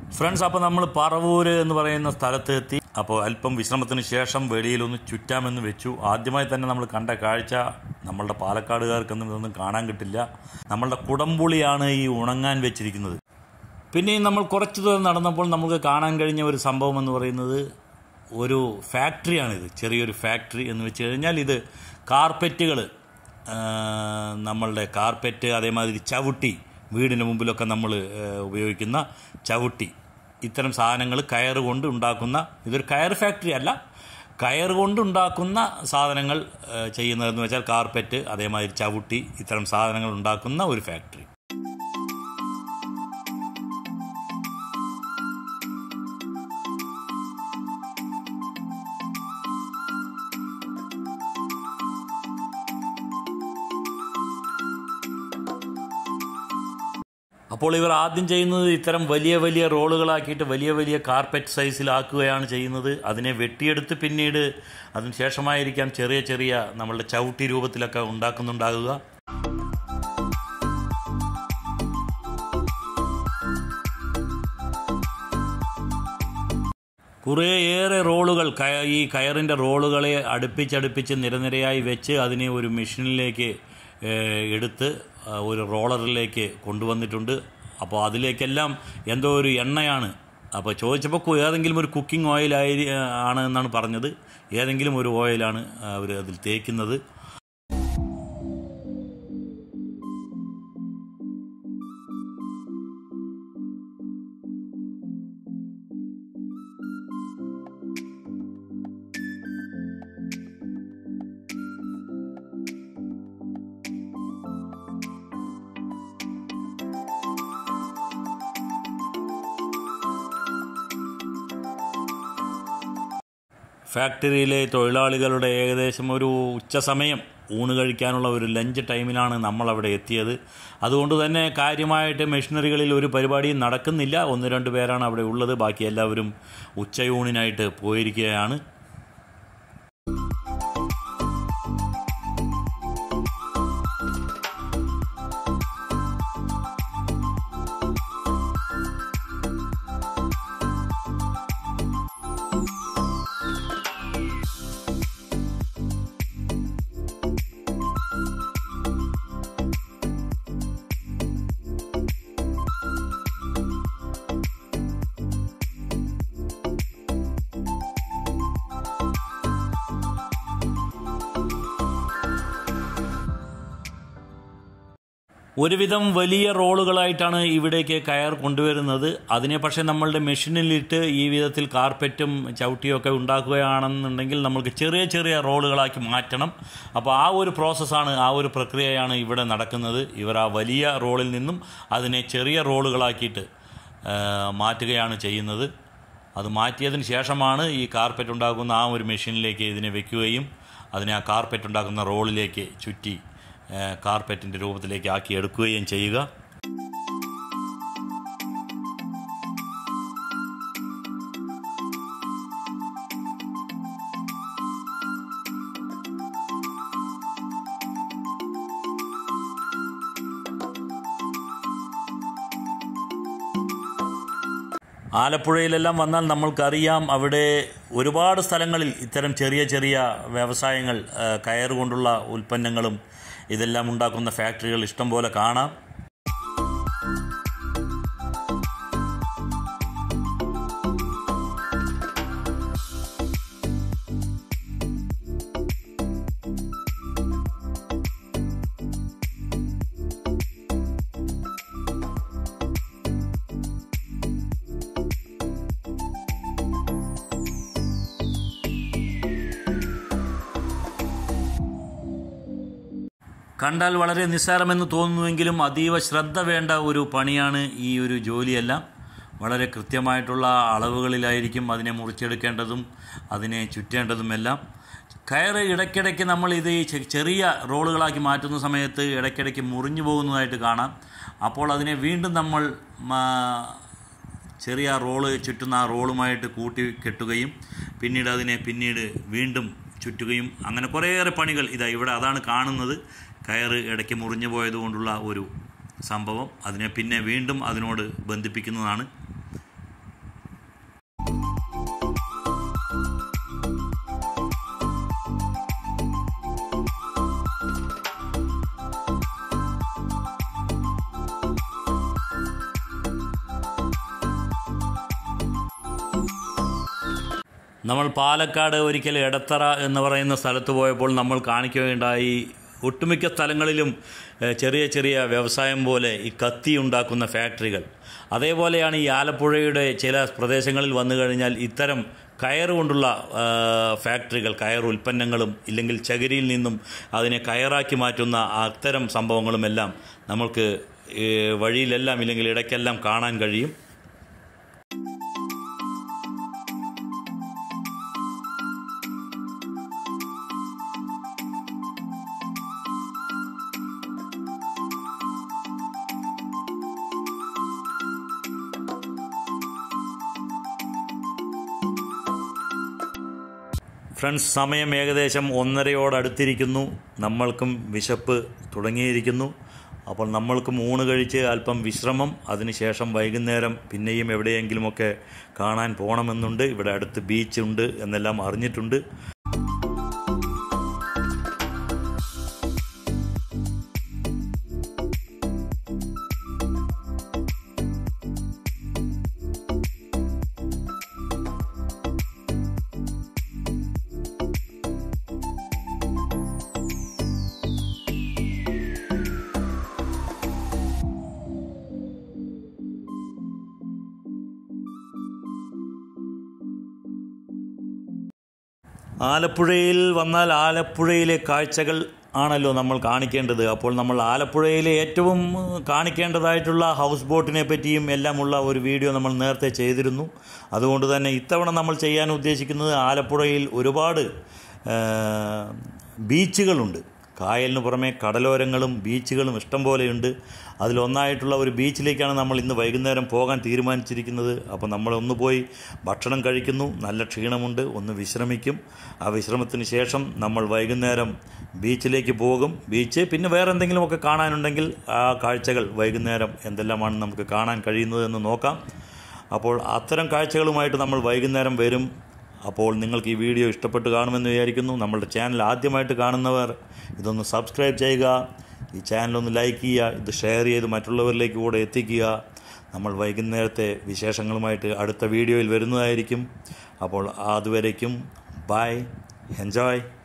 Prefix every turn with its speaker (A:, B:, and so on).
A: friends അപ്പോൾ നമ്മൾ പറവൂര് എന്ന് പറയുന്ന സ്ഥലത്ത് എത്തി അപ്പോൾ അല്പം വിശ്രമത്തിന് ശേഷം വെളിയിലൊന്ന് ചുറ്റാമെന്ന് വെച്ചു ആദ്യമായി തന്നെ നമ്മൾ കണ്ട കാഴ്ച നമ്മളുടെ പാലക്കാടുകാർക്കൊന്നും ഇതൊന്നും കാണാൻ കിട്ടില്ല നമ്മളുടെ കുടംപുളിയാണ് ഈ ഉണങ്ങാൻ വെച്ചിരിക്കുന്നത് പിന്നെയും നമ്മൾ കുറച്ച് ദൂരം നടന്നപ്പോൾ നമുക്ക് കാണാൻ കഴിഞ്ഞ ഒരു സംഭവം എന്ന് പറയുന്നത് ഒരു ഫാക്ടറിയാണിത് ചെറിയൊരു ഫാക്ടറി എന്ന് വെച്ച് കഴിഞ്ഞാൽ ഇത് കാർപ്പറ്റുകൾ നമ്മളുടെ കാർപ്പറ്റ് അതേമാതിരി ചവിട്ടി വീടിന് മുമ്പിലൊക്കെ നമ്മൾ ഉപയോഗിക്കുന്ന ചവിട്ടി ഇത്തരം സാധനങ്ങൾ കയർ കൊണ്ട് ഉണ്ടാക്കുന്ന ഇതൊരു കയർ ഫാക്ടറി അല്ല കയർ കൊണ്ട് ഉണ്ടാക്കുന്ന സാധനങ്ങൾ ഏഹ്, ചെയ്യുന്നതെന്ന് വെച്ചാൽ കാർപ്പറ്റ് അതേമാതിരി ചവിട്ടി ഇത്തരം സാധനങ്ങൾ ഉണ്ടാക്കുന്ന ഒരു ഫാക്ടറി അപ്പോൾ ഇവർ ആദ്യം ചെയ്യുന്നത് ഇത്തരം വലിയ വലിയ റോളുകളാക്കിയിട്ട് വലിയ വലിയ കാർപ്പറ്റ് സൈസിലാക്കുകയാണ് ചെയ്യുന്നത് അതിനെ വെട്ടിയെടുത്ത് പിന്നീട് അതിന് ശേഷമായിരിക്കാം ചെറിയ ചെറിയ നമ്മളുടെ ചവിട്ടി രൂപത്തിലൊക്കെ ഉണ്ടാക്കുന്നുണ്ടാകുക കുറേയേറെ റോളുകൾ കയ ഈ കയറിൻ്റെ റോളുകളെ അടുപ്പിച്ചടുപ്പിച്ച് നിരനിരയായി വെച്ച് അതിനെ ഒരു മെഷീനിലേക്ക് ഏഹ്, എടുത്ത് ആ, ഒരു റോളറിലേക്ക് കൊണ്ടുവന്നിട്ടുണ്ട് അപ്പോൾ അതിലേക്കെല്ലാം എന്തോ ഒരു എണ്ണയാണ് അപ്പോൾ ചോദിച്ചപ്പോൾ കു- ഏതെങ്കിലും ഒരു കുക്കിംഗ് ഓയിൽ ആയി ആണ് എന്നാണ് പറഞ്ഞത് ഏതെങ്കിലും ഒരു ഓയിലാണ് അവർ അതിൽ തേക്കുന്നത് ഫാക്ടറിയിലെ തൊഴിലാളികളുടെ ഏകദേശം ഒരു ഉച്ച സമയം ഊണ് കഴിക്കാനുള്ള ഒരു ലഞ്ച് ടൈമിലാണ് നമ്മൾ അവിടെ എത്തിയത് അതുകൊണ്ട് തന്നെ കാര്യമായിട്ട് മെഷീനറികളിൽ ഒരു പരിപാടിയും നടക്കുന്നില്ല ഒന്ന് രണ്ട് പേരാണ് അവിടെ ഉള്ളത് ബാക്കി എല്ലാവരും ഉച്ചയൂണിനായിട്ട് പോയിരിക്കുകയാണ് ഒരുവിധം വലിയ റോളുകളായിട്ടാണ് ഇവിടേക്ക് കയർ കൊണ്ടുവരുന്നത് അതിനെ പക്ഷേ നമ്മളുടെ മെഷീനിലിട്ട് ഈ വിധത്തിൽ കാർപ്പറ്റും ചവിട്ടിയും ഒക്കെ ഉണ്ടാക്കുകയാണെന്നുണ്ടെങ്കിൽ നമ്മൾക്ക് ചെറിയ ചെറിയ റോളുകളാക്കി മാറ്റണം അപ്പോൾ ആ ഒരു പ്രോസസ്സാണ് ആ ഒരു പ്രക്രിയയാണ് ഇവിടെ നടക്കുന്നത് ഇവർ ആ വലിയ റോളിൽ നിന്നും അതിനെ ചെറിയ റോളുകളാക്കിയിട്ട് ആ, മാറ്റുകയാണ് ചെയ്യുന്നത് അത് മാറ്റിയതിന് ശേഷമാണ് ഈ കാർപ്പറ്റ് ഉണ്ടാക്കുന്ന ആ ഒരു മെഷീനിലേക്ക് ഇതിനെ വെക്കുകയും അതിനെ ആ കാർപ്പറ്റ് ഉണ്ടാക്കുന്ന റോളിലേക്ക് ചുറ്റി കാർപ്പറ്റിൻ്റെ രൂപത്തിലേക്ക് ആക്കി എടുക്കുകയും ചെയ്യുക ആലപ്പുഴയിലെല്ലാം വന്നാൽ നമ്മൾക്കറിയാം അവിടെ ഒരുപാട് സ്ഥലങ്ങളിൽ ഇത്തരം ചെറിയ ചെറിയ വ്യവസായങ്ങൾ ആ, കയർ കൊണ്ടുള്ള ഉൽപ്പന്നങ്ങളും ഇതെല്ലാം ഉണ്ടാക്കുന്ന ഫാക്ടറികൾ ഇഷ്ടംപോലെ കാണാം കണ്ടാൽ വളരെ നിസ്സാരമെന്ന് തോന്നുന്നുവെങ്കിലും അതീവ ശ്രദ്ധ വേണ്ട ഒരു പണിയാണ് ഈ ഒരു ജോലിയെല്ലാം വളരെ കൃത്യമായിട്ടുള്ള അളവുകളിലായിരിക്കും അതിനെ മുറിച്ചെടുക്കേണ്ടതും അതിനെ ചുറ്റേണ്ടതുമെല്ലാം കയറ് ഇടയ്ക്കിടയ്ക്ക് നമ്മൾ ഇത് ഈ ചെ- ചെറിയ റോളുകളാക്കി മാറ്റുന്ന സമയത്ത് ഇടയ്ക്കിടയ്ക്ക് മുറിഞ്ഞു പോകുന്നതായിട്ട് കാണാം അപ്പോൾ അതിനെ വീണ്ടും നമ്മൾ മാ- ചെറിയ റോള് ചുറ്റുന്ന ആ റോളുമായിട്ട് കൂട്ടി കെട്ടുകയും പിന്നീട് അതിനെ പിന്നീട് വീണ്ടും ചുറ്റുകയും അങ്ങനെ കുറേയേറെ പണികൾ ഇതാ ഇവിടെ അതാണ് കാണുന്നത് കയറ് ഇടയ്ക്ക് മുറിഞ്ഞു പോയതുകൊണ്ടുള്ള ഒരു സംഭവം അതിനെ പിന്നെ വീണ്ടും അതിനോട് ബന്ധിപ്പിക്കുന്നതാണ് നമ്മൾ പാലക്കാട് ഒരിക്കൽ എടത്തറ എന്ന് പറയുന്ന സ്ഥലത്ത് പോയപ്പോൾ നമ്മൾ കാണിക്കുകയുണ്ടായി ഒട്ടുമിക്ക സ്ഥലങ്ങളിലും ഏഹ്, ചെറിയ ചെറിയ വ്യവസായം പോലെ ഈ കത്തി ഉണ്ടാക്കുന്ന ഫാക്ടറികൾ അതേപോലെയാണ് ഈ ആലപ്പുഴയുടെ ചില പ്രദേശങ്ങളിൽ വന്നു കഴിഞ്ഞാൽ ഇത്തരം കയർ കൊണ്ടുള്ള ആ, ഫാക്ടറികൾ കയർ ഉൽപ്പന്നങ്ങളും ഇല്ലെങ്കിൽ ചകിരിയിൽ നിന്നും അതിനെ കയറാക്കി മാറ്റുന്ന അത്തരം സംഭവങ്ങളുമെല്ലാം നമ്മൾക്ക് ഈ വഴിയിലെല്ലാം ഇല്ലെങ്കിൽ ഇടയ്ക്കെല്ലാം കാണാൻ കഴിയും ഫ്രണ്ട്സ് സമയം ഏകദേശം ഒന്നരയോടടുത്തിരിക്കുന്നു നമ്മൾക്കും വിശപ്പ് തുടങ്ങിയിരിക്കുന്നു അപ്പോൾ നമ്മൾക്കും ഊണ് കഴിച്ച് അല്പം വിശ്രമം അതിനുശേഷം വൈകുന്നേരം പിന്നെയും എവിടെയെങ്കിലുമൊക്കെ കാണാൻ പോകണമെന്നുണ്ട് ഇവിടെ അടുത്ത് ബീച്ചുണ്ട് എന്നെല്ലാം അറിഞ്ഞിട്ടുണ്ട് ആലപ്പുഴയിൽ വന്നാൽ ആലപ്പുഴയിലെ കാഴ്ചകൾ ആണല്ലോ നമ്മൾ കാണിക്കേണ്ടത് അപ്പോൾ നമ്മൾ ആലപ്പുഴയിലെ ഏറ്റവും കാണിക്കേണ്ടതായിട്ടുള്ള ഹൗസ് ബോട്ടിനെ പറ്റിയും എല്ലാമുള്ള ഒരു വീഡിയോ നമ്മൾ നേരത്തെ ചെയ്തിരുന്നു അതുകൊണ്ട് തന്നെ ഇത്തവണ നമ്മൾ ചെയ്യാൻ ഉദ്ദേശിക്കുന്നത് ആലപ്പുഴയിൽ ഒരുപാട് ആ, ബീച്ചുകളുണ്ട് കായലിന് പുറമെ കടലോരങ്ങളും ബീച്ചുകളും ഇഷ്ടം പോലെയുണ്ട് അതിലൊന്നായിട്ടുള്ള ഒരു ബീച്ചിലേക്കാണ് നമ്മൾ ഇന്ന് വൈകുന്നേരം പോകാൻ തീരുമാനിച്ചിരിക്കുന്നത് അപ്പോൾ നമ്മൾ ഒന്ന് പോയി ഭക്ഷണം കഴിക്കുന്നു നല്ല ക്ഷീണമുണ്ട് ഒന്ന് വിശ്രമിക്കും ആ വിശ്രമത്തിന് ശേഷം നമ്മൾ വൈകുന്നേരം ബീച്ചിലേക്ക് പോകും ബീച്ച് പിന്നെ വേറെ എന്തെങ്കിലുമൊക്കെ കാണാനുണ്ടെങ്കിൽ ആ കാഴ്ചകൾ വൈകുന്നേരം എന്തെല്ലാമാണ് നമുക്ക് കാണാൻ കഴിയുന്നതെന്ന് നോക്കാം അപ്പോൾ അത്തരം കാഴ്ചകളുമായിട്ട് നമ്മൾ വൈകുന്നേരം വരും അപ്പോൾ നിങ്ങൾക്ക് ഈ വീഡിയോ ഇഷ്ടപ്പെട്ട് കാണുമെന്ന് വിചാരിക്കുന്നു നമ്മളുടെ ചാനൽ ആദ്യമായിട്ട് കാണുന്നവർ ഇതൊന്ന് സബ്സ്ക്രൈബ് ചെയ്യുക ഈ ചാനലൊന്ന് ലൈക്ക് ചെയ്യുക ഇത് ഷെയർ ചെയ്ത് മറ്റുള്ളവരിലേക്ക് കൂടെ എത്തിക്കുക നമ്മൾ വൈകുന്നേരത്തെ വിശേഷങ്ങളുമായിട്ട് അടുത്ത വീഡിയോയിൽ വരുന്നതായിരിക്കും അപ്പോൾ അതുവരേക്കും ബൈ എൻജോയ്